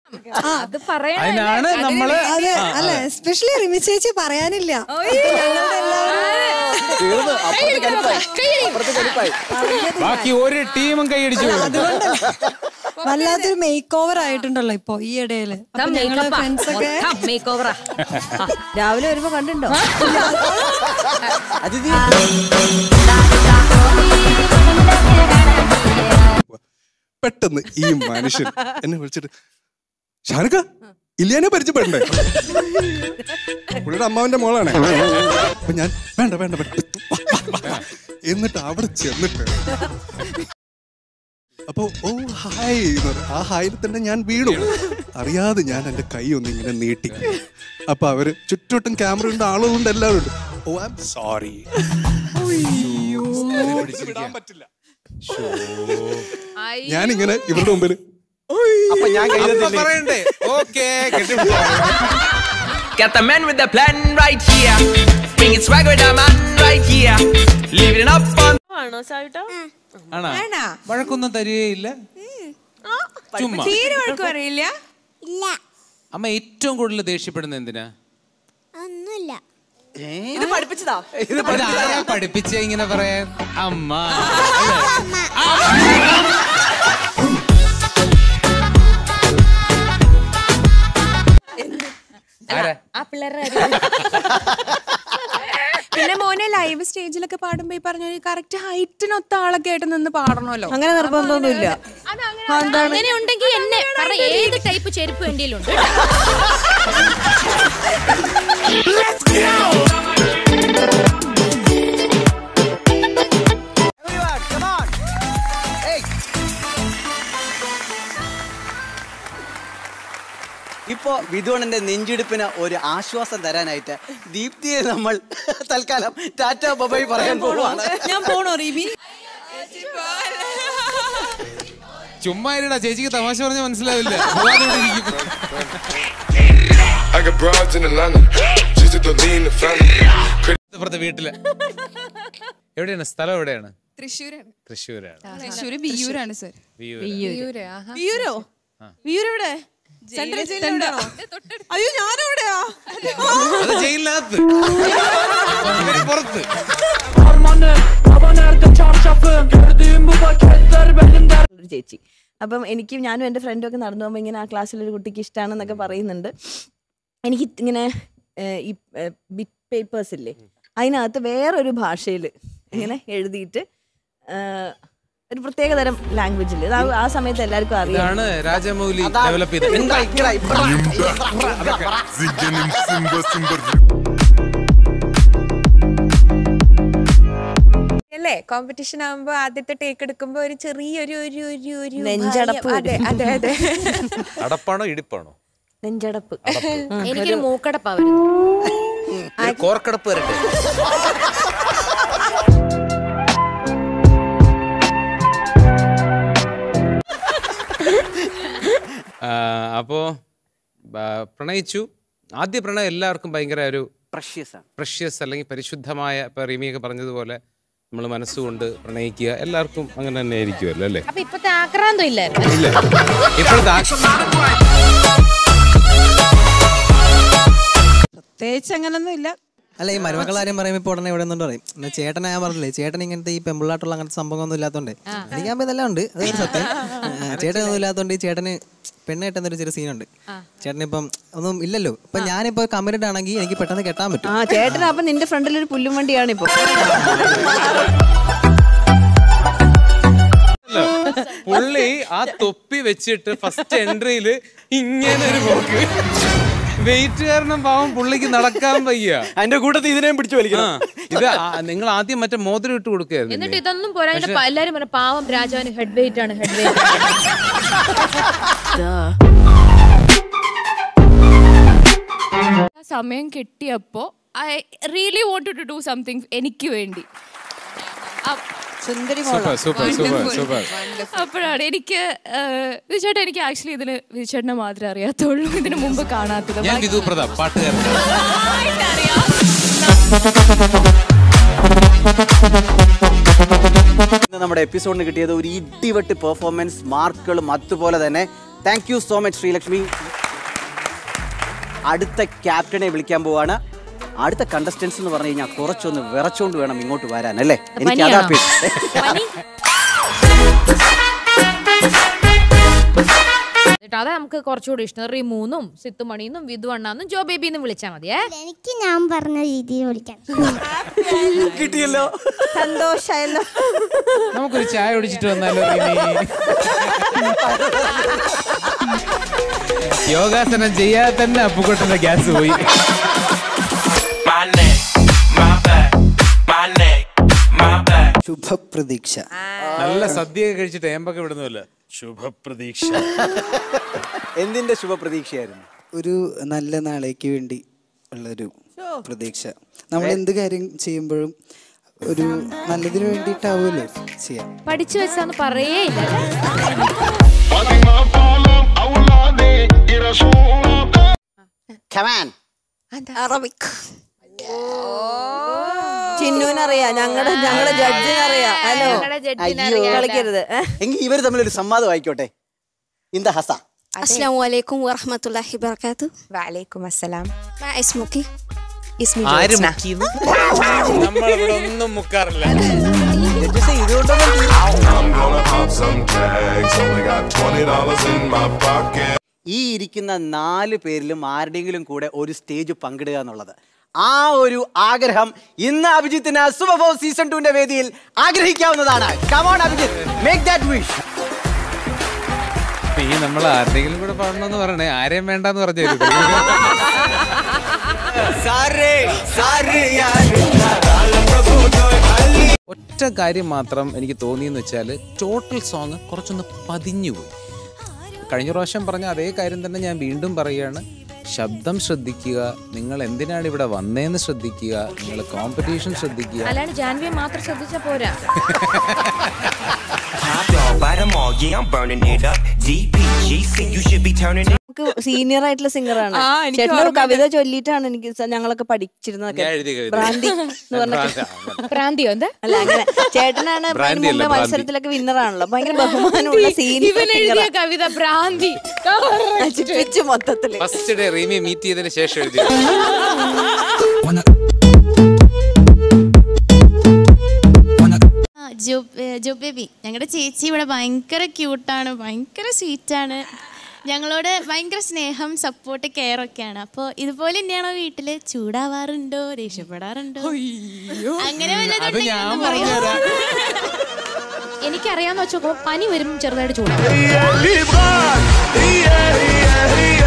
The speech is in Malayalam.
അത് പറയണ അതിനാണ് നമ്മള് അതെ അല്ല എസ്പെഷ്യലി റിമി ചേച്ചി പറയാനില്ല ഞങ്ങളുടെ എല്ലാവരും തീർന്നു അപ്പുറത്ത് കലിപ്പായി അപ്പുറത്ത് കലിപ്പായി ബാക്കി ഒരു ടീമും കൈയടിച്ചു പോകും. വല്ലാത്തൊരു മേക്ക് ഓവർ ആയിട്ടുണ്ടല്ലോ ഇപ്പൊ ഈ ഇടയില് അപ്പൊ ഞങ്ങള് ഫ്രണ്ട്സ് ഒക്കെ മേക്ക് ഓവറാ രാവിലെ വരുമ്പോ കണ്ടുണ്ടോ അതിഥി പെട്ടെന്ന് ഈ മനുഷ്യൻ എന്നെ വിളിച്ചിട്ട് ഷാനക്ക ഇല്ലിയാനെ പരിചയപ്പെടണ്ടേ പുള്ളിയുടെ അമ്മാവന്റെ മോളാണ് അപ്പൊ ഞാൻ വേണ്ട വേണ്ട വേണ്ട വാ, വാ, വാ. എന്നിട്ട് അവിടെ ചെന്നിട്ട് അപ്പൊ ഓ ഹായ് എന്ന് പറഞ്ഞു. ആ ഹായിൽ തന്നെ ഞാൻ വീണു അറിയാതെ ഞാൻ എന്റെ കൈ ഒന്ന് ഇങ്ങനെ നീട്ടി അപ്പൊ അവര് ചുറ്റോട്ടും ക്യാമറ ഉണ്ട് ആളും ഉണ്ട് എല്ലാവരും ഉണ്ട് ഓ ഐ എം സോറി വിടാൻ പറ്റില്ല ഞാനിങ്ങനെ ഇവരുടെ മുമ്പിൽ അപ്പൊ ഞാൻ അപ്പൊ കൈതത്തില്ലേ പറയണ്ടേ ഓക്കെ കെട്ടിപ്പിടിച്ചു Got the man with the plan right here. Bringing swag with the man right here. Living it up on ആണോ സായിട്ടോ ആണോ വഴക്കൊന്നും തരികയില്ല ചുമ്മാ തീരെ വഴക്ക് പറയില്ല ഇല്ല അമ്മ ഏറ്റവും കൂടുതൽ ദേഷ്യപ്പെടുന്ന എന്തിനാ ഒന്നുമില്ല ഇത് പഠിപ്പിച്ചതാ ഇത് ആരാ പഠിപ്പിച്ച ഇങ്ങനെ പറയാൻ അമ്മ ആരാ ആ പിള്ളേരുടെ പിന്നെ മോനെ ലൈവ് സ്റ്റേജിലൊക്കെ പാടുമ്പോ ഈ പറഞ്ഞ കറക്റ്റ് ഹൈറ്റിനൊത്ത ആളൊക്കെ ആയിട്ട് നിന്ന് പാടണമല്ലോ അങ്ങനെ നിർബന്ധമൊന്നുമില്ല അങ്ങനെ ഉണ്ടെങ്കിൽ എന്നെ കാരണം ഏത് ടൈപ്പ് ചെരുപ്പ് വേണ്ടിയിലും ഉണ്ട് Everyone, come on. Hey. ഇപ്പോ വിധുവണന്റെ നെഞ്ചിടിപ്പിന് ഒരു ആശ്വാസം തരാനായിട്ട് ദീപ്തിയെ നമ്മൾ തൽക്കാലം ടാറ്റ ബബൈ പറയാൻ പോവാണ് ഞാൻ പോണോ റിമി ചുമ്മാ ഇരുടാ ചേച്ചിക്ക് തമാശ പറഞ്ഞ മനസ്സിലാവില്ല പോവാതെ ഇവിടെ ഇരിക്കും. I got broads in Atlanta, just to lean the family. ഇപ്പുറത്തെ വീട്ടില് എവിടെയാണ് സ്ഥലം എവിടെയാണ് തൃശ്ശൂരാണ് തൃശ്ശൂരാണ് തൃശ്ശൂര് വിയൂരാണ് സർ വിയൂര്. വിയൂര് വിയൂരോ വിയൂരെവിടെ സെൻട്രൽ ജയിലാണോ അയ്യോ ഞാനെവിടെയാ അത് ജയിലിനകത്ത് ഇവര് പുറത്ത് ഒരു ചേച്ചി അപ്പം എനിക്ക് ഞാനും എൻ്റെ ഫ്രണ്ടും ഒക്കെ നടന്നു പോകുമ്പോൾ ഇങ്ങനെ ആ ക്ലാസ്സിലൊരു കുട്ടിക്ക് ഇഷ്ടമാണെന്നൊക്കെ പറയുന്നുണ്ട് എനിക്ക് ഇങ്ങനെ ഏഹ്, ഈ ബിറ്റ് പേപ്പേഴ്സ് ഇല്ലേ അതിനകത്ത് വേറൊരു ഭാഷയിൽ ഇങ്ങനെ എഴുതിയിട്ട് ഏഹ്, ഒരു പ്രത്യേക തരം ലാംഗ്വേജിൽ അത് ആ- ആ സമയത്ത് എല്ലാവർക്കും അറിയാം ഇതാണ് രാജമൗലി ഡെവലപ്പ് ചെയ്തത് ഇങ്ങടാ, ഇങ്ങടാ, ഇപ്പറാ. അല്ലേ കോമ്പറ്റീഷൻ ആകുമ്പോ ആദ്യത്തെ ടേക്ക് എടുക്കുമ്പോ ഒരു ചെറിയൊരു ഒരു ഒരു ഒരു നെഞ്ചടപ്പ് ഭയം. അതെ അതെ അതെ അടപ്പാണോ ഇടിപ്പാണോ നെഞ്ചടപ്പ് എനിക്കൊരു മൂക്കടപ്പാ വരുന്നത് കോർക്കടപ്പ് വരട്ടെ ആ, അപ്പോ ആ, പ്രണയിച്ചു ആദ്യ പ്രണയം എല്ലാവർക്കും ഭയങ്കര ഒരു Precious ആണ്. പ്രഷ്യസ് അല്ലെങ്കിൽ പരിശുദ്ധമായ ഇപ്പൊ റിമിയൊക്കെ പറഞ്ഞതുപോലെ നമ്മൾ മനസ്സുകൊണ്ട് പ്രണയിക്കുക എല്ലാവർക്കും അങ്ങനെ തന്നെ ആയിരിക്കുമല്ലോ അല്ലേ അപ്പൊ ഇപ്പത്തെ ആക്രാന്തം ഇല്ലായിരുന്നു ഇല്ല ഇപ്പോഴത്തെ ആ- പ്രത്യേകിച്ച് അങ്ങനൊന്നും ഇല്ല അല്ല ഈ മരുമക്കൾ കാര്യം പറയുമ്പോൾ ഇപ്പോൾ ഉടനെ ഇവിടെ നിന്നുകൊണ്ട് പറയും എന്നാ ചേട്ടൻ ഞാൻ പറഞ്ഞില്ലേ ചേട്ടൻ ഇങ്ങനത്തെ ഈ പെമ്പിള്ളാട്ടുള്ള അങ്ങനത്തെ സംഭവമൊന്നും ഇല്ലാത്തതുകൊണ്ട് എനിക്കാകുമ്പോൾ ഇതെല്ലാം ഉണ്ട് അതൊരു സത്യം ആ, ചേട്ടൻ ഒന്നും ഇല്ലാത്തതുകൊണ്ട് ഈ ചേട്ടന് പെണ്ണ് കെട്ടുന്നൊരു ചെറിയ സീനുണ്ട് ചേട്ടനിപ്പം ഒന്നും ഇല്ലല്ലോ ഇപ്പൊ ഞാനിപ്പോ കമ്മിറ്റഡ് ആണെങ്കിൽ എനിക്ക് പെട്ടെന്ന് കെട്ടാൻ പറ്റും ആ ചേട്ടൻ അപ്പം നിന്റെ ഫ്രണ്ടിൽ ഒരു പുല്ലും വണ്ടിയാണ് ഇപ്പോൾ പുള്ളി ആ തൊപ്പി വെച്ചിട്ട് ഫസ്റ്റ് എൻട്രിയില് ഇങ്ങനെ ഒരു പോക്ക് വെയിറ്റ് കാരണം പാവം പുള്ളിക്ക് നടക്കാൻ വയ്യ അതിന്റെ കൂട്ടത്തിൽ ഇതിനെയും പിടിച്ചു ആ, വലിക്കണം ഇത് ആ- നിങ്ങൾ ആദ്യം മറ്റേ മോതിരം ഇട്ട് കൊടുക്കുകയായിരുന്നു എന്നിട്ട് ഇതൊന്നും പോരാ അതിന്റെ പ- എല്ലാരും പറഞ്ഞു പാവം രാജാവിന് ഹെഡ് വെയിറ്റ് ആണ് ഹെഡ് വെയിറ്റ് ആ സമയം കിട്ടിയപ്പോ I really want to do something എനിക്ക് വേണ്ടി സുന്ദരി സൂപ്പർ സൂപ്പർ സൂപ്പർ സൂപ്പർ അപ്പോഴാണ് എനിക്ക് വിചേട്ടൻ എനിക്ക് ആക്ച്വലി ഇതിന് വിചേട്ടനെ മാത്രമേ അറിയാത്തുള്ളൂ ഇതിന് മുമ്പ് കാണാത്തത് ഞാൻ വിധു പ്രതാപ് പാട്ടുകാരൻ ഇന്ന് നമ്മുടെ എപ്പിസോഡിന് കിട്ടിയത് ഒരു ഇടിവെട്ട് പെർഫോമൻസ് മാർക്കുകളും അതുപോലെ തന്നെ thank you so much Sreelakshmi അടുത്ത ക്യാപ്റ്റനെ വിളിക്കാൻ പോവാണ് അടുത്ത കണ്ടസ്റ്റൻസ് എന്ന് പറഞ്ഞു കഴിഞ്ഞാൽ കുറച്ചൊന്ന് വിറച്ചോണ്ട് വേണം ഇങ്ങോട്ട് വരാൻ അല്ലേ എനിക്ക് അതാ പനിയാണോ? പേടി. എന്നിട്ട് അതാ നമുക്ക് കുറച്ചുകൂടി ഇഷ്ടം റിമൂന്നും സിത്തുമണിന്നും വിധു അണ്ണാന്നും ജോ ബേബിന്നും വിളിച്ചാൽ മതിയേ എനിക്ക് ഞാൻ പറഞ്ഞ രീതിയിൽ വിളിക്കാം കിട്ടിയല്ലോ സന്തോഷായല്ലോ നമുക്കൊരു ചായ കുടിച്ചിട്ട് വന്നാലോ റിമി? യോഗാസനം ചെയ്യാതെ തന്നെ അപ്പുക്കുട്ടന്റെ ഗ്യാസ് പോയി My neck, my back, my neck, my back. ശുഭപ്രതീക്ഷ നല്ല സദ്യയൊക്കെ കഴിച്ചിട്ട് ഏമ്പൊക്കെ വിടുന്നല്ലോ ശുഭപ്രതീക്ഷ എന്തിന്റെ ശുഭപ്രതീക്ഷയായിരുന്നു ഒരു നല്ല നാളേക്ക് വേണ്ടി ഉള്ളൊരു പ്രതീക്ഷ നമ്മൾ എന്ത് കാര്യം ചെയ്യുമ്പോഴും ഒരു നല്ലതിന് വേണ്ടിയിട്ടാവുമല്ലോ ചെയ്യാം പഠിച്ചു വെച്ചാന്ന് പറയേ ഇല്ല Come on. അറബിക് ചിന്നുവിനറിയാം ഞങ്ങളുടെ ഞങ്ങളുടെ ജഡ്ജിനറിയാം ഹലോ ഞങ്ങളുടെ ജഡ്ജിനെ അയ്യോ. അറിയാലോ. കളിക്കരുത് ഏ? എങ്കിൽ ഇവർ തമ്മിലൊരു സംവാദം ആയിക്കോട്ടെ ഇന്ത ഹസ السلام عليكم ورحمة الله وبركاته وعليكم السلام ما اسمك؟ اسمي ആര് جوزنا മുക്കിന്ന് നമ്മളിവിടെ ഒന്നും മുക്കാറില്ല ജഡ്ജസ് ഇതുകൊണ്ടൊന്നും I'm gonna pop some tags. Only got twenty dollars in my pocket. ഈ ഇരിക്കുന്ന നാല് പേരിലും ആരുടെയെങ്കിലും കൂടെ ഒരു സ്റ്റേജ് പങ്കിടുക എന്നുള്ളത് ആ ഒരു ആഗ്രഹം ഇന്ന് അഭിജിത്തിന് സൂപ്പർ ഫോർ സീസൺ ടുവിന്റെ വേദിയിൽ ആഗ്രഹിക്കാവുന്നതാണ് come on Abhijith make that wish ഈ നമ്മൾ ആരുടെങ്കിലും കൂടെ പാടണമെന്ന് പറയണേ ആരെയും വേണ്ടെന്ന് പറഞ്ഞു ഒറ്റ കാര്യം മാത്രം എനിക്ക് തോന്നിയെന്ന് വെച്ചാൽ ടോട്ടൽ സോങ് കുറച്ചൊന്ന് പതിഞ്ഞു പോയി കഴിഞ്ഞ പ്രാവശ്യം പറഞ്ഞ അതേ കാര്യം തന്നെ ഞാൻ വീണ്ടും പറയുകയാണ് ശബ്ദം ശ്രദ്ധിക്കുക നിങ്ങൾ എന്തിനാണ് ഇവിടെ വന്നേന്ന് ശ്രദ്ധിക്കുക നിങ്ങൾ കോമ്പറ്റീഷൻ ശ്രദ്ധിക്കുക അല്ലാണ്ട് ജാൻവിയെ മാത്രം ശ്രദ്ധിച്ചാ പോരാ Top dog, bite 'em all, yeah, I'm burning it up. DPGC, you should be turning it. നമുക്ക് സീനിയർ ആയിട്ടുള്ള സിംഗറാണ് ആ, എനിക്ക് ചേട്ടൻ ഒരു ഓർമ്മയുണ്ട്. കവിത ചൊല്ലിയിട്ടാണ് എനിക്ക് സ- ഞങ്ങളൊക്കെ പഠിച്ചിരുന്നതൊക്കെ ഞാൻ എഴുതിയ കവിത. ഭ്രാന്തി എന്ന് പറഞ്ഞ ഭ്രാന്തി, ആ, പ്രാന്തിയോ എന്താ അല്ല അങ്ങനെ ചേട്ടനാണ് അതിന് ഭ്രാന്തി അല്ല, മുമ്പേ ഭ്രാന്തി. മത്സരത്തിലൊക്കെ വിന്നർ ആണല്ലോ ഭയങ്കര ബഹുമാനമുള്ള സീനിയർ ഇവൻ എഴുതിയ കവിത ഭ്രാന്തി നശിപ്പിച്ചു മൊത്തത്തില് ഫസ്റ്റ് ഡേ റീമി മീറ്റ് ചെയ്തതിന് ശേഷം എഴുതി ജോ ജോ ബേബി ഞങ്ങളുടെ ചേച്ചി ഇവിടെ ഭയങ്കര ക്യൂട്ടാണ് ഭയങ്കര സ്വീറ്റാണ് ഞങ്ങളോട് ഭയങ്കര സ്നേഹം സപ്പോർട്ട് കെയർ ഒക്കെയാണ് അപ്പോൾ ഇതുപോലെ തന്നെയാണോ വീട്ടില് ചൂടാവാറുണ്ടോ ദേഷ്യപ്പെടാറുണ്ടോ അങ്ങനെ വല്ലതും അത് ഉണ്ടെങ്കിൽ ഞാൻ ഒന്ന് പറയോ? പറഞ്ഞുതരാം എനിക്കറിയാന്ന് വെച്ചോ പനി വരും ചെറുതായിട്ട് ചൂടാവും Yeah, yeah, yeah, yeah.